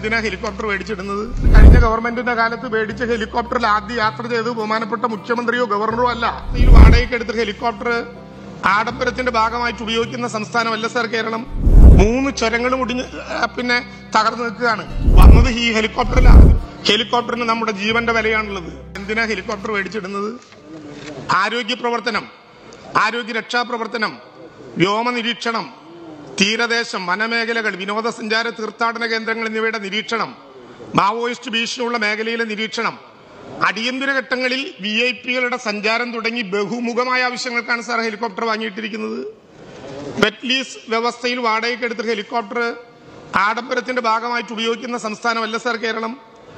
എന്തിനാ ഹെലികോപ്റ്റർ മേടിച്ചിടുന്നത് കഴിഞ്ഞ ഗവൺമെന്റിന്റെ കാലത്ത് മേടിച്ച ഹെലികോപ്റ്ററിൽ ആദ്യ യാത്ര ചെയ്ത് ബഹുമാനപ്പെട്ട മുഖ്യമന്ത്രിയോ ഗവർണറോ അല്ല ഈ വാടകയ്ക്ക് എടുത്ത ഹെലികോപ്റ്റർ ആഡംബരത്തിന്റെ ഭാഗമായിട്ട് ഉപയോഗിക്കുന്ന സംസ്ഥാനമല്ല സാർ കേരളം മൂന്ന് ചുരങ്ങളും ഒടിഞ്ഞ് ആ, പിന്നെ തകർന്നു നിൽക്കുകയാണ് വന്നത് ഈ ഹെലികോപ്റ്ററിലാണ് ഹെലികോപ്റ്ററിന് നമ്മുടെ ജീവന്റെ വിലയാണുള്ളത് എന്തിനാ ഹെലികോപ്റ്റർ മേടിച്ചിടുന്നത് ആരോഗ്യ പ്രവർത്തനം ആരോഗ്യ രക്ഷാപ്രവർത്തനം വ്യോമ നിരീക്ഷണം തീരദേശം വനമേഖലകൾ വിനോദസഞ്ചാര തീർത്ഥാടന കേന്ദ്രങ്ങൾ എന്നിവയുടെ നിരീക്ഷണം മാവോയിസ്റ്റ് ഭീഷണിയുള്ള മേഖലയിലെ നിരീക്ഷണം അടിയന്തര ഘട്ടങ്ങളിൽ വി ഐ പികളുടെ സഞ്ചാരം തുടങ്ങി ബഹുമുഖമായ ആവശ്യങ്ങൾക്കാണ് സാർ ഹെലികോപ്റ്റർ വാങ്ങിയിട്ടിരിക്കുന്നത് വെറ്റ് ലീസ് വ്യവസ്ഥയിൽ വാടകയ്ക്ക് എടുത്ത ഹെലികോപ്റ്റർ ആഡംബരത്തിന്റെ ഭാഗമായിട്ട് ഉപയോഗിക്കുന്ന സംസ്ഥാനമല്ല സാർ കേരളം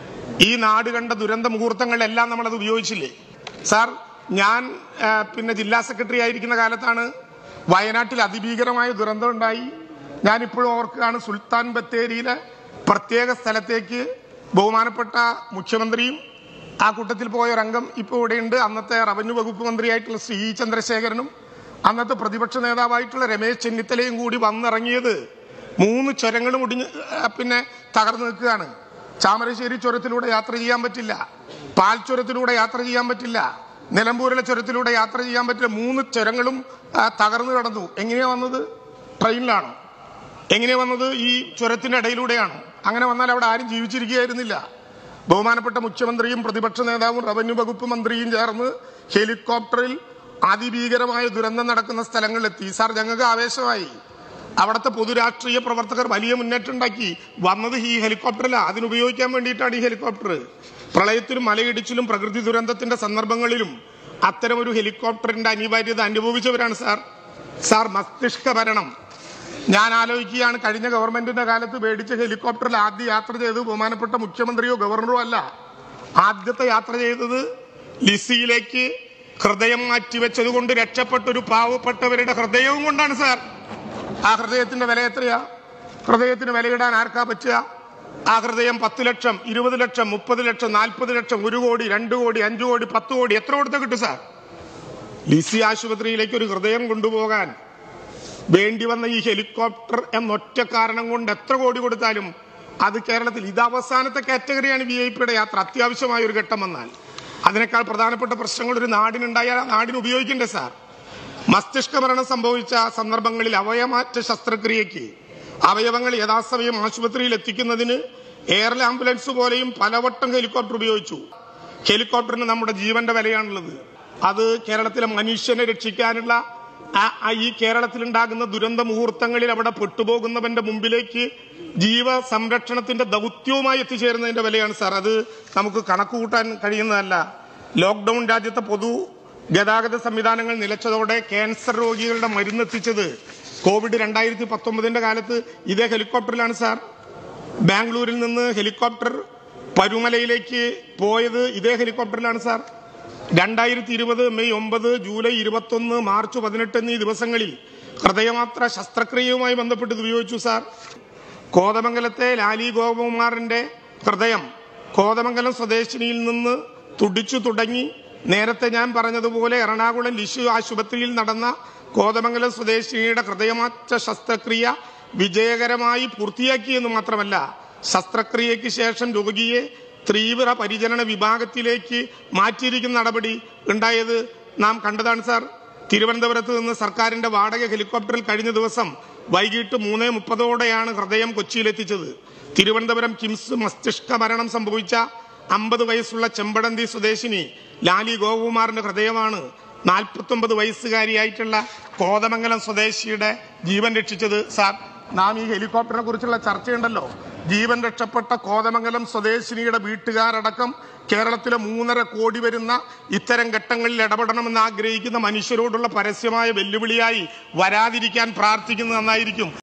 ഈ നാട് കണ്ട ദുരന്ത മുഹൂർത്തങ്ങളിലെല്ലാം നമ്മളത് ഉപയോഗിച്ചില്ലേ സാർ ഞാൻ ആ, പിന്നെ ജില്ലാ സെക്രട്ടറി ആയിരിക്കുന്ന കാലത്താണ് വയനാട്ടിൽ അതിഭീകരമായ ദുരന്തം ഉണ്ടായി ഞാനിപ്പോഴും ഓർക്കുകയാണ് സുൽത്താൻ ബത്തേരിയിലെ പ്രത്യേക സ്ഥലത്തേക്ക് ബഹുമാനപ്പെട്ട മുഖ്യമന്ത്രിയും ആ കൂട്ടത്തിൽ പോയ ഒരു അംഗം ഇപ്പോൾ ഇവിടെയുണ്ട് അന്നത്തെ റവന്യൂ വകുപ്പ് മന്ത്രിയായിട്ടുള്ള ശ്രീ ഇ. ചന്ദ്രശേഖരനും അന്നത്തെ പ്രതിപക്ഷ നേതാവായിട്ടുള്ള രമേശ് ചെന്നിത്തലയും കൂടി വന്നിറങ്ങിയത് മൂന്ന് ചുരങ്ങളും ഒടിഞ്ഞ് ആ, പിന്നെ തകർന്നു നിൽക്കുകയാണ് ചാമരശ്ശേരി ചുരത്തിലൂടെ യാത്ര ചെയ്യാൻ പറ്റില്ല പാൽ ചുരത്തിലൂടെ യാത്ര ചെയ്യാൻ പറ്റില്ല നിലമ്പൂരിലെ ചുരത്തിലൂടെ യാത്ര ചെയ്യാൻ പറ്റില്ല മൂന്ന് ചുരങ്ങളും ആ, തകർന്നു കിടന്നു എങ്ങനെയാ വന്നത് ട്രെയിനിലാണോ എങ്ങനെയാ വന്നത് ഈ ചുരത്തിന്റെ ഇടയിലൂടെയാണോ അങ്ങനെ വന്നാൽ അവിടെ ആരും ജീവിച്ചിരിക്കുകയായിരുന്നില്ല ബഹുമാനപ്പെട്ട മുഖ്യമന്ത്രിയും പ്രതിപക്ഷ നേതാവും റവന്യൂ വകുപ്പ് മന്ത്രിയും ചേർന്ന് ഹെലികോപ്റ്ററിൽ അതിഭീകരമായ ദുരന്തം നടക്കുന്ന സ്ഥലങ്ങളിലെത്തി സാർ ഞങ്ങൾക്ക് ആവേശമായി അവിടുത്തെ പൊതുരാഷ്ട്രീയ പ്രവർത്തകർ വലിയ മുന്നേറ്റം ഉണ്ടാക്കി വന്നത് ഈ ഹെലികോപ്റ്ററല്ല അതിനുപയോഗിക്കാൻ വേണ്ടിയിട്ടാണ് ഈ ഹെലികോപ്റ്റർ പ്രളയത്തിലും മലയിടിച്ചിലും പ്രകൃതി ദുരന്തത്തിന്റെ സന്ദർഭങ്ങളിലും അത്തരം ഒരു ഹെലികോപ്റ്ററിന്റെ അനിവാര്യത അനുഭവിച്ചവരാണ് സാർ സാർ മസ്തിഷ്ക ഭരണം ഞാൻ ആലോചിക്കുകയാണ് കഴിഞ്ഞ ഗവൺമെന്റിന്റെ കാലത്ത് മേടിച്ച ഹെലികോപ്റ്ററിൽ ആദ്യ യാത്ര ചെയ്ത് ബഹുമാനപ്പെട്ട മുഖ്യമന്ത്രിയോ ഗവർണറോ അല്ല ആദ്യത്തെ യാത്ര ചെയ്തത് ലിസിയിലേക്ക് ഹൃദയം മാറ്റിവെച്ചതുകൊണ്ട് രക്ഷപ്പെട്ട ഒരു പാവപ്പെട്ടവരുടെ ഹൃദയവും കൊണ്ടാണ് സാർ ആ ഹൃദയത്തിന്റെ വില എത്രയാ ഹൃദയത്തിന് വിലയിടാൻ ആർക്കാ പറ്റുക ആ ഹൃദയം പത്ത് ലക്ഷം ഇരുപത് ലക്ഷം മുപ്പത് ലക്ഷം നാൽപ്പത് ലക്ഷം ഒരു കോടി രണ്ട് കോടി അഞ്ചു കോടി പത്ത് കോടി എത്ര കൊടുത്ത കിട്ടും സാർ ലിസി ആശുപത്രിയിലേക്ക് ഒരു ഹൃദയം കൊണ്ടുപോകാൻ വേണ്ടി വന്ന ഈ ഹെലികോപ്റ്റർ എന്നൊറ്റ കാരണം കൊണ്ട് എത്ര കോടി കൊടുത്താലും അത് കേരളത്തിൽ ഇത് അവസാനത്തെ കാറ്റഗറിയാണ് വി ഐ പിയുടെ യാത്ര അത്യാവശ്യമായ ഒരു ഘട്ടം വന്നാൽ അതിനേക്കാൾ പ്രധാനപ്പെട്ട പ്രശ്നങ്ങൾ ഒരു നാടിനുണ്ടായാൽ ആ നാടിന് ഉപയോഗിക്കണ്ടേ സാർ മസ്തിഷ്ക മരണം സംഭവിച്ച സന്ദർഭങ്ങളിൽ അവയമാറ്റ ശസ്ത്രക്രിയയ്ക്ക് അവയവങ്ങൾ യഥാസമയം ആശുപത്രിയിൽ എത്തിക്കുന്നതിന് എയർ ആംബുലൻസ് പോലെയും പലവട്ടം ഹെലികോപ്റ്റർ ഉപയോഗിച്ചു ഹെലികോപ്റ്ററിന് നമ്മുടെ ജീവന്റെ വിലയാണുള്ളത് അത് കേരളത്തിലെ മനുഷ്യനെ രക്ഷിക്കാനുള്ള ആ- ആ ഈ കേരളത്തിലുണ്ടാകുന്ന ദുരന്ത മുഹൂർത്തങ്ങളിൽ അവിടെ പെട്ടുപോകുന്നവന്റെ മുമ്പിലേക്ക് ജീവ സംരക്ഷണത്തിന്റെ ദൗത്യവുമായി എത്തിച്ചേരുന്നതിന്റെ വിലയാണ് സാർ അത് നമുക്ക് കണക്ക് കൂട്ടാൻ കഴിയുന്നതല്ല ലോക്ക്ഡൌൺ രാജ്യത്തെ പൊതു ഗതാഗത സംവിധാനങ്ങൾ നിലച്ചതോടെ ക്യാൻസർ രോഗികളുടെ മരുന്ന് എത്തിച്ചത് കോവിഡ് രണ്ടായിരത്തി പത്തൊമ്പതിന്റെ കാലത്ത് ഇതേ ഹെലികോപ്റ്ററിലാണ് സാർ ബാംഗ്ലൂരിൽ നിന്ന് ഹെലികോപ്റ്റർ പരുമലയിലേക്ക് പോയത് ഇതേ ഹെലികോപ്റ്ററിലാണ് സാർ രണ്ടായിരത്തി ഇരുപത് മെയ് ഒമ്പത് ജൂലൈ ഇരുപത്തൊന്ന് മാർച്ച് പതിനെട്ട് എന്നീ ദിവസങ്ങളിൽ ഹൃദയമാത്ര ശസ്ത്രക്രിയയുമായി ബന്ധപ്പെട്ട് ഇത് ഉപയോഗിച്ചു സാർ കോതമംഗലത്തെ ലാലി ഗോപകുമാറിന്റെ ഹൃദയം കോതമംഗലം സ്വദേശിനിയിൽ നിന്ന് തുടിച്ചു തുടങ്ങി നേരത്തെ ഞാൻ പറഞ്ഞതുപോലെ എറണാകുളം ലിഷു ആശുപത്രിയിൽ നടന്ന കോതമംഗലം സ്വദേശിനിയുടെ ഹൃദയമാറ്റ ശസ്ത്രക്രിയ വിജയകരമായി പൂർത്തിയാക്കിയെന്ന് മാത്രമല്ല ശസ്ത്രക്രിയയ്ക്ക് ശേഷം രോഗിയെ തീവ്ര പരിചരണ വിഭാഗത്തിലേക്ക് മാറ്റിയിരിക്കുന്ന നടപടി ഉണ്ടായത് നാം കണ്ടതാണ് സാർ തിരുവനന്തപുരത്ത് നിന്ന് സർക്കാരിന്റെ വാടക ഹെലികോപ്റ്ററിൽ കഴിഞ്ഞ ദിവസം വൈകിട്ട് മൂന്ന് മുപ്പതോടെയാണ് ഹൃദയം കൊച്ചിയിലെത്തിച്ചത് തിരുവനന്തപുരം കിംസ് മസ്തിഷ്ക മരണം സംഭവിച്ച അമ്പത് വയസ്സുള്ള ചെമ്പടന്തി സ്വദേശിനി ലാലി ഗോകുമാറിന്റെ ഹൃദയമാണ് നാൽപ്പത്തൊമ്പത് വയസ്സുകാരിയായിട്ടുള്ള കോതമംഗലം സ്വദേശിയുടെ ജീവൻ രക്ഷിച്ചത് സാർ നാം ഈ ഹെലികോപ്റ്ററിനെ കുറിച്ചുള്ള ചർച്ചയുണ്ടല്ലോ ജീവൻ രക്ഷപ്പെട്ട കോതമംഗലം സ്വദേശിനിയുടെ വീട്ടുകാരടക്കം കേരളത്തിലെ മൂന്നര കോടി വരുന്ന ഇത്തരം ഘട്ടങ്ങളിൽ ഇടപെടണമെന്ന് ആഗ്രഹിക്കുന്ന മനുഷ്യരോടുള്ള പരസ്യമായ വെല്ലുവിളിയായി വരാതിരിക്കാൻ പ്രാർത്ഥിക്കുന്നത് നന്നായിരിക്കും